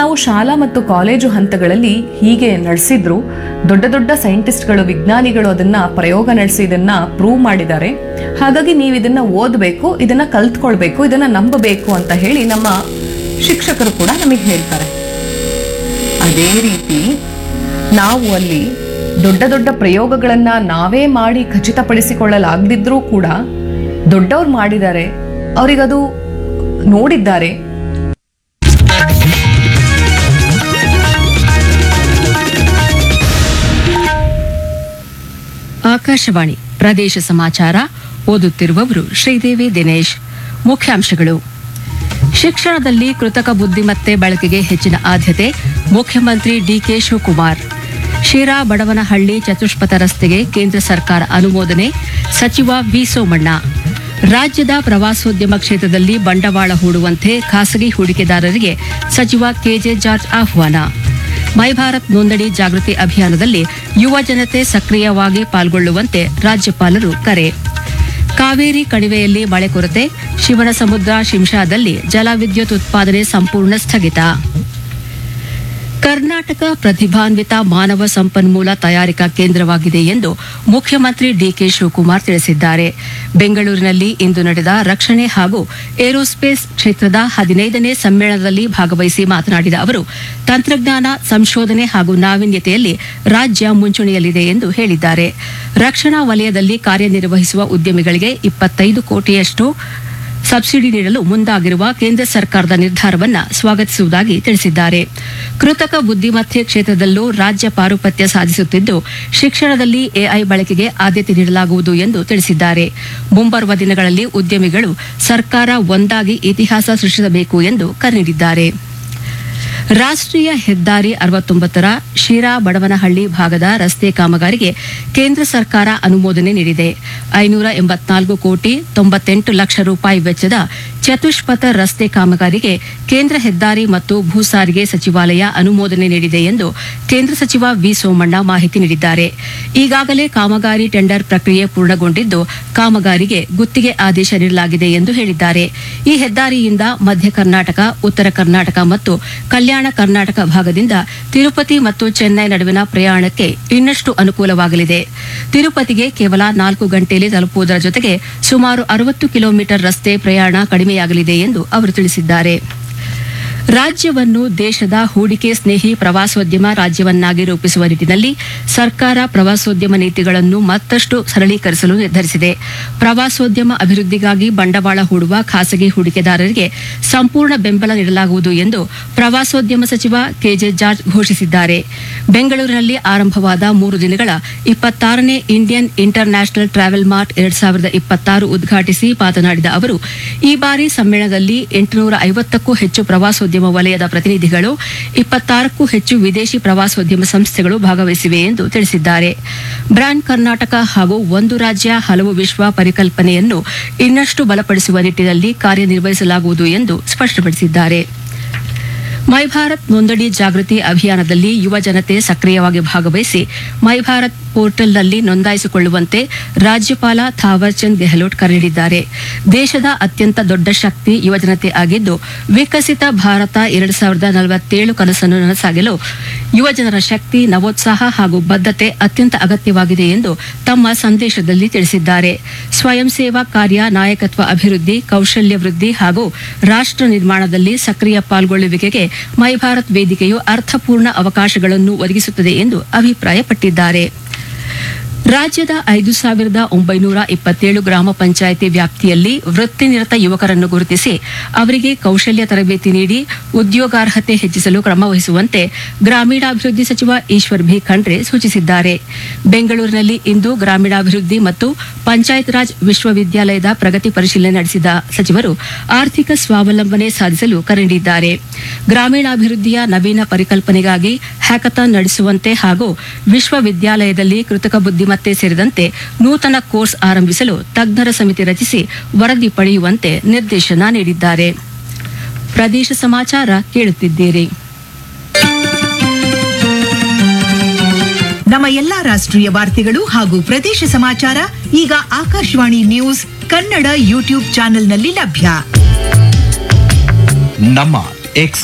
ನಾವು ಶಾಲಾ ಮತ್ತು ಕಾಲೇಜು ಹಂತಗಳಲ್ಲಿ ಹೀಗೆ ನಡೆಸಿದ್ರು ದೊಡ್ಡ ದೊಡ್ಡ ಸೈಂಟಿಸ್ಟ್ಗಳು ವಿಜ್ಞಾನಿಗಳು ಅದನ್ನ ಪ್ರಯೋಗ ನಡೆಸಿ ಇದನ್ನ ಪ್ರೂವ್ ಮಾಡಿದ್ದಾರೆ ಹಾಗಾಗಿ ನೀವು ಇದನ್ನ ಓದಬೇಕು ಇದನ್ನ ಕಲ್ತ್ಕೊಳ್ಬೇಕು ಇದನ್ನ ನಂಬಬೇಕು ಅಂತ ಹೇಳಿ ನಮ್ಮ ಶಿಕ್ಷಕರು ಕೂಡ ನಮಗೆ ಹೇಳ್ತಾರೆ ಅದೇ ರೀತಿ ನಾವು ಅಲ್ಲಿ ದೊಡ್ಡ ದೊಡ್ಡ ಪ್ರಯೋಗಗಳನ್ನ ನಾವೇ ಮಾಡಿ ಖಚಿತಪಡಿಸಿಕೊಳ್ಳಲಾಗದಿದ್ರೂ ಕೂಡ ದೊಡ್ಡವ್ರು ಮಾಡಿದ್ದಾರೆ ಅವರಿಗದು ನೋಡಿದ್ದಾರೆ ಆಕಾಶವಾಣಿ ಪ್ರದೇಶ ಸಮಾಚಾರ ಓದುತ್ತಿರುವವರು ಶ್ರೀದೇವಿ ದಿನೇಶ್ ಮುಖ್ಯಾಂಶಗಳು ಶಿಕ್ಷಣದಲ್ಲಿ ಕೃತಕ ಬುದ್ಧಿಮತ್ತೆ ಬಳಕೆಗೆ ಹೆಚ್ಚಿನ ಆದ್ಯತೆ ಮುಖ್ಯಮಂತ್ರಿ ಡಿಕೆ ಶಿವಕುಮಾರ್ ಶಿರಾ ಬಡವನಹಳ್ಳಿ ಚತುಷ್ಪಥ ರಸ್ತೆಗೆ ಕೇಂದ್ರ ಸರ್ಕಾರ ಅನುಮೋದನೆ ಸಚಿವ ವಿ ಸೋಮಣ್ಣ ರಾಜ್ಯದ ಪ್ರವಾಸೋದ್ಯಮ ಕ್ಷೇತ್ರದಲ್ಲಿ ಬಂಡವಾಳ ಹೂಡುವಂತೆ ಖಾಸಗಿ ಹೂಡಿಕೆದಾರರಿಗೆ ಸಚಿವ ಕೆಜೆ ಜಾರ್ಜ್ ಆಹ್ವಾನ ಮೈ ಭಾರತ್ ನೋಂದಣಿ ಜಾಗೃತಿ ಅಭಿಯಾನದಲ್ಲಿ ಯುವ ಜನತೆ ಸಕ್ರಿಯವಾಗಿ ಪಾಲ್ಗೊಳ್ಳುವಂತೆ ರಾಜ್ಯಪಾಲರು ಕರೆ ಕಾವೇರಿ ಕಣಿವೆಯಲ್ಲಿ ಮಳೆ ಕೊರತೆ ಶಿವನಸಮುದ್ರ ಶಿಂಷಾದಲ್ಲಿ ಜಲವಿದ್ಯುತ್ ಉತ್ಪಾದನೆ ಸಂಪೂರ್ಣ ಸ್ಥಗಿತ ಕರ್ನಾಟಕ ಪ್ರತಿಭಾನ್ವಿತ ಮಾನವ ಸಂಪನ್ಮೂಲ ತಯಾರಿಕಾ ಕೇಂದ್ರವಾಗಿದೆ ಎಂದು ಮುಖ್ಯಮಂತ್ರಿ ಡಿಕೆ ಶಿವಕುಮಾರ್ ತಿಳಿಸಿದ್ದಾರೆ ಬೆಂಗಳೂರಿನಲ್ಲಿ ಇಂದು ನಡೆದ ರಕ್ಷಣೆ ಹಾಗೂ ಏರೋಸ್ಪೇಸ್ ಕ್ಷೇತ್ರದ ಹದಿನೈದನೇ ಸಮ್ಮೇಳನದಲ್ಲಿ ಭಾಗವಹಿಸಿ ಮಾತನಾಡಿದ ಅವರು ತಂತ್ರಜ್ಞಾನ ಸಂಶೋಧನೆ ಹಾಗೂ ನಾವೀನ್ಯತೆಯಲ್ಲಿ ರಾಜ್ಯ ಮುಂಚೂಣಿಯಲ್ಲಿದೆ ಎಂದು ಹೇಳಿದ್ದಾರೆ ರಕ್ಷಣಾ ವಲಯದಲ್ಲಿ ಕಾರ್ಯನಿರ್ವಹಿಸುವ ಉದ್ಯಮಿಗಳಿಗೆ ಇಪ್ಪತ್ತೈದು ಕೋಟಿಯಷ್ಟು ಸಬ್ಸಿಡಿ ನೀಡಲು ಮುಂದಾಗಿರುವ ಕೇಂದ್ರ ಸರ್ಕಾರದ ನಿರ್ಧಾರವನ್ನು ಸ್ವಾಗತಿಸುವುದಾಗಿ ತಿಳಿಸಿದ್ದಾರೆ ಕೃತಕ ಬುದ್ದಿಮತ್ತೆ ಕ್ಷೇತ್ರದಲ್ಲೂ ರಾಜ್ಯ ಪಾರುಪತ್ಯ ಸಾಧಿಸುತ್ತಿದ್ದು ಶಿಕ್ಷಣದಲ್ಲಿ ಎಐ ಬಳಕೆಗೆ ಆದ್ಯತೆ ನೀಡಲಾಗುವುದು ಎಂದು ತಿಳಿಸಿದ್ದಾರೆ ಮುಂಬರುವ ದಿನಗಳಲ್ಲಿ ಉದ್ಯಮಿಗಳು ಸರ್ಕಾರ ಒಂದಾಗಿ ಇತಿಹಾಸ ಸೃಷ್ಟಿಸಬೇಕು ಎಂದು ಕರೆ ನೀಡಿದ್ದಾರೆ ರಾಷ್ಟ್ರೀಯ ಹೆದ್ದಾರಿ ಅರವತ್ತೊಂಬತ್ತರ ಶಿರಾ ಬಡವನಹಳ್ಳಿ ಭಾಗದ ರಸ್ತೆ ಕಾಮಗಾರಿಗೆ ಕೇಂದ್ರ ಸರ್ಕಾರ ಅನುಮೋದನೆ ನೀಡಿದೆ ಐನೂರ ಎಂಬತ್ನಾಲ್ಕು ಕೋಟಿ ತೊಂಬತ್ತೆಂಟು ಲಕ್ಷ ರೂಪಾಯಿ ವೆಚ್ಚದ ಚತುಷ್ಪಥ ರಸ್ತೆ ಕಾಮಗಾರಿಗೆ ಕೇಂದ್ರ ಹೆದ್ದಾರಿ ಮತ್ತು ಭೂ ಸಾರಿಗೆ ಸಚಿವಾಲಯ ಅನುಮೋದನೆ ನೀಡಿದೆ ಎಂದು ಕೇಂದ್ರ ಸಚಿವ ವಿ ಸೋಮಣ್ಣ ಮಾಹಿತಿ ನೀಡಿದ್ದಾರೆ ಈಗಾಗಲೇ ಕಾಮಗಾರಿ ಟೆಂಡರ್ ಪ್ರಕ್ರಿಯೆ ಪೂರ್ಣಗೊಂಡಿದ್ದು ಕಾಮಗಾರಿಗೆ ಗುತ್ತಿಗೆ ಆದೇಶ ನೀಡಲಾಗಿದೆ ಎಂದು ಹೇಳಿದ್ದಾರೆ ಈ ಹೆದ್ದಾರಿಯಿಂದ ಮಧ್ಯ ಕರ್ನಾಟಕ ಉತ್ತರ ಕರ್ನಾಟಕ ಮತ್ತು ಕಲ್ಯಾಣ ಕರ್ನಾಟಕ ಭಾಗದಿಂದ ತಿರುಪತಿ ಮತ್ತು ಚೆನ್ನೈ ನಡುವಿನ ಪ್ರಯಾಣಕ್ಕೆ ಇನ್ನಷ್ಟು ಅನುಕೂಲವಾಗಲಿದೆ ತಿರುಪತಿಗೆ ಕೇವಲ ನಾಲ್ಕು ಗಂಟೆಯಲ್ಲಿ ತಲುಪುವುದರ ಜೊತೆಗೆ ಸುಮಾರು ಅರವತ್ತು ಕಿಲೋಮೀಟರ್ ರಸ್ತೆ ಪ್ರಯಾಣ ಕಡಿಮೆಯಾಗಲಿದೆ ಎಂದು ಅವರು ತಿಳಿಸಿದ್ದಾರೆ ರಾಜ್ಯವನ್ನು ದೇಶದ ಹೂಡಿಕೆ ಸ್ನೇಹಿ ಪ್ರವಾಸೋದ್ಯಮ ರಾಜ್ಯವನ್ನಾಗಿ ರೂಪಿಸುವ ನಿಟ್ಟಿನಲ್ಲಿ ಸರ್ಕಾರ ಪ್ರವಾಸೋದ್ಯಮ ನೀತಿಗಳನ್ನು ಮತ್ತಷ್ಟು ಸರಳೀಕರಿಸಲು ನಿರ್ಧರಿಸಿದೆ ಪ್ರವಾಸೋದ್ಯಮ ಅಭಿವೃದ್ಧಿಗಾಗಿ ಬಂಡವಾಳ ಹೂಡುವ ಖಾಸಗಿ ಹೂಡಿಕೆದಾರರಿಗೆ ಸಂಪೂರ್ಣ ಬೆಂಬಲ ನೀಡಲಾಗುವುದು ಎಂದು ಪ್ರವಾಸೋದ್ಯಮ ಸಚಿವ ಕೆಜೆ ಜಾರ್ಜ್ ಘೋಷಿಸಿದ್ದಾರೆ ಬೆಂಗಳೂರಿನಲ್ಲಿ ಆರಂಭವಾದ ಮೂರು ದಿನಗಳ ಇಪ್ಪತ್ತಾರನೇ Indian international travel mart ಎರಡ್ ಸಾವಿರದ ಇಪ್ಪತ್ತಾರು ಉದ್ಘಾಟಿಸಿ ಮಾತನಾಡಿದ ಅವರು ಈ ಬಾರಿ ಸಮ್ಮೇಳನದಲ್ಲಿ ಎಂಟುನೂರ ಐವತ್ತಕ್ಕೂ ಹೆಚ್ಚು ಪ್ರವಾಸೋದ್ಯಮ ವಲಯದ ಪ್ರತಿನಿಧಿಗಳು ಇಪ್ಪತ್ತಾರಕ್ಕೂ ಹೆಚ್ಚು ವಿದೇಶಿ ಪ್ರವಾಸೋದ್ಯಮ ಸಂಸ್ಥೆಗಳು ಭಾಗವಹಿಸಿವೆ ಎಂದು ತಿಳಿಸಿದ್ದಾರೆ ಬ್ರ್ಯಾಂಡ್ ಕರ್ನಾಟಕ ಹಾಗೂ ಒಂದು ರಾಜ್ಯ ಹಲವು ವಿಶ್ವ ಪರಿಕಲ್ಪನೆಯನ್ನು ಇನ್ನಷ್ಟು ಬಲಪಡಿಸುವ ನಿಟ್ಟಿನಲ್ಲಿ ಕಾರ್ಯನಿರ್ವಹಿಸಲಾಗುವುದು ಎಂದು ಸ್ಪಷ್ಟಪಡಿಸಿದ್ದಾರೆ ಮೈ ಭಾರತ್ ನೋಂದಣಿ ಜಾಗೃತಿ ಅಭಿಯಾನದಲ್ಲಿ ಯುವ ಜನತೆ ಸಕ್ರಿಯವಾಗಿ ಭಾಗವಹಿಸಿ ಮೈ ಭಾರತ್ ಪೋರ್ಟಲ್ನಲ್ಲಿ ನೋಂದಾಯಿಸಿಕೊಳ್ಳುವಂತೆ ರಾಜ್ಯಪಾಲ ಥಾವರ್ಚಂದ್ ಗೆಹ್ಲೋಟ್ ಕರೆ ನೀಡಿದ್ದಾರೆ ದೇಶದ ಅತ್ಯಂತ ದೊಡ್ಡ ಶಕ್ತಿ ಯುವಜನತೆ ಆಗಿದ್ದು ವಿಕಸಿತ ಭಾರತ ಎರಡು ಸಾವಿರದ ನಲವತ್ತೇಳು ಕನಸನ್ನು ನನಸಾಗಲು ಯುವಜನರ ಶಕ್ತಿ ನವೋತ್ಸಾಹ ಹಾಗೂ ಬದ್ಧತೆ ಅತ್ಯಂತ ಅಗತ್ಯವಾಗಿದೆ ಎಂದು ತಮ್ಮ ಸಂದೇಶದಲ್ಲಿ ತಿಳಿಸಿದ್ದಾರೆ ಸ್ವಯಂ ಸೇವಾ ಕಾರ್ಯ ನಾಯಕತ್ವ ಅಭಿವೃದ್ಧಿ ಕೌಶಲ್ಯ ವೃದ್ಧಿ ಹಾಗೂ ರಾಷ್ಟ್ರ ನಿರ್ಮಾಣದಲ್ಲಿ ಸಕ್ರಿಯ ಪಾಲ್ಗೊಳ್ಳುವಿಕೆಗೆ ಮೈ ಭಾರತ್ ವೇದಿಕೆಯು ಅರ್ಥಪೂರ್ಣ ಅವಕಾಶಗಳನ್ನು ಒದಗಿಸುತ್ತದೆ ಎಂದು ಅಭಿಪ್ರಾಯಪಟ್ಟಿದ್ದಾರೆ ರಾಜ್ಯದ ಐದು ಸಾವಿರದ ಒಂಬೈನೂರ ಇಪ್ಪತ್ತೇಳು ಗ್ರಾಮ ಪಂಚಾಯಿತಿ ವ್ಯಾಪ್ತಿಯಲ್ಲಿ ವೃತ್ತಿನಿರತ ಯುವಕರನ್ನು ಗುರುತಿಸಿ ಅವರಿಗೆ ಕೌಶಲ್ಯ ತರಬೇತಿ ನೀಡಿ ಉದ್ಯೋಗಾರ್ಹತೆ ಹೆಚ್ಚಿಸಲು ಕ್ರಮ ವಹಿಸುವಂತೆ ಗ್ರಾಮೀಣಾಭಿವೃದ್ಧಿ ಸಚಿವ ಈಶ್ವರ್ ಭಿ ಖಂಡ್ರೆ ಸೂಚಿಸಿದ್ದಾರೆ ಬೆಂಗಳೂರಿನಲ್ಲಿ ಇಂದು ಗ್ರಾಮೀಣಾಭಿವೃದ್ಧಿ ಮತ್ತು ಪಂಚಾಯತ್ ರಾಜ್ ವಿಶ್ವವಿದ್ಯಾಲಯದ ಪ್ರಗತಿ ಪರಿಶೀಲನೆ ನಡೆಸಿದ ಸಚಿವರು ಆರ್ಥಿಕ ಸ್ವಾವಲಂಬನೆ ಸಾಧಿಸಲು ಕರೆ ನೀಡಿದ್ದಾರೆ ಗ್ರಾಮೀಣಾಭಿವೃದ್ಧಿಯ ನವೀನ ಪರಿಕಲ್ಪನೆಗಾಗಿ ಹ್ಯಾಕಥಾನ್ ನಡೆಸುವಂತೆ ಹಾಗೂ ವಿಶ್ವವಿದ್ಯಾಲಯದಲ್ಲಿ ಕೃತಕ ಬುದ್ಧಿಮತ್ತೆ ಸೇರಿದಂತೆ ನೂತನ ಕೋರ್ಸ್ ಆರಂಭಿಸಲು ತಜ್ಞರ ಸಮಿತಿ ರಚಿಸಿ ವರದಿ ಪಡೆಯುವಂತೆ ನಿರ್ದೇಶನ ನೀಡಿದ್ದಾರೆ ಪ್ರದೇಶ ಸಮಾಚಾರ ಕೇಳುತ್ತಿದ್ದೀರಿ ನಮ್ಮ ಎಲ್ಲಾ ರಾಷ್ಟ್ರೀಯ ವಾರ್ತೆಗಳು ಹಾಗೂ ಪ್ರದೇಶ ಸಮಾಚಾರ ಈಗ ಆಕಾಶವಾಣಿ ನ್ಯೂಸ್ ಕನ್ನಡ ಯೂಟ್ಯೂಬ್ ಚಾನೆಲ್ನಲ್ಲಿ ಲಭ್ಯ ನಮ್ಮ ಎಕ್ಸ್